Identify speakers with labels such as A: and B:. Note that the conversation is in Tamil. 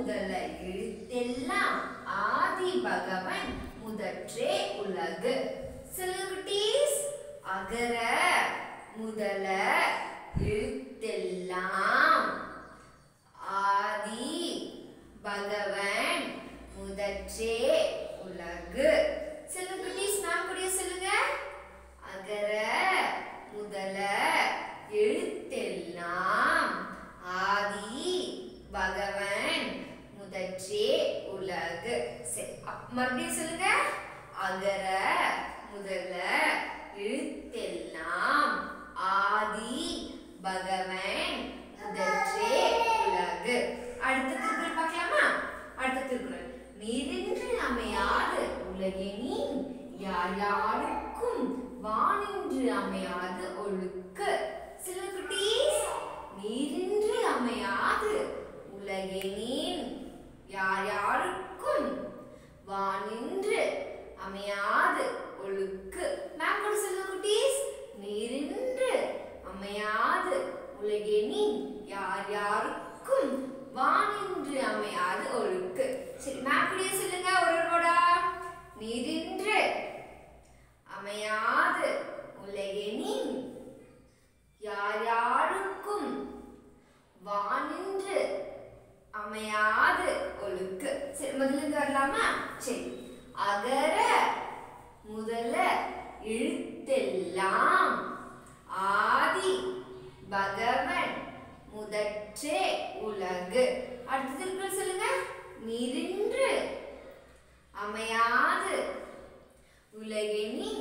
A: முதல எழுத்தெல்லாம் ஆதி பகவன் முதற்றே உலகு சிலுகுட்டீஸ் அகர முதல எழுத்தெல்லாம் ஆதி பகவன் முதற்றே உலகு சிலுகுட்டீஸ் நான் கூடிய சொல்லுங்க அகர முதல எழுத்தெல்லாம் ஆதி பகவன் முதற்றே உலகு சரி அப்- மறுபடியும் சொல்லுங்க அகர முதல எழுத்தெல்லாம் ஆதி பகவன் முதற்றே உலகு அடுத்த திருக்குறள் பார்க்கலாமா அடுத்த திருக்குறள் நீரின்றி அமையாது உலகெனின் யார் யாருக்கும் வானின்று அமையாது ஒழுக்கு சில குட்டீஸ் நீரின்றி அமையாது உலகெனின் யார் யாருக்கும் வானின்று அமையாது ஒழுக்கு மேம் கூட சொல்லுங்க குட்டீஸ் நீரின்று அமையாது உலகெனின் யார் யாருக்கும் வானின்று அமையாது ஒழுக்கு சரி மேம் கூடயே சொல்லுங்க ஒரு ஒரு கூட நீரின்று அமையாது உலகெனின் யார் யாருக்கும் வானின்று அமையாது ஒழுக்கு சரி முதல்ல இருந்து வரலாமா சரி அகர முதல எழுத்தெல்லாம் ஆதி பகவன் முதற்றே உலகு அடுத்த திருக்குறள் சொல்லுங்க நீரின்று அமையாது உலகெனி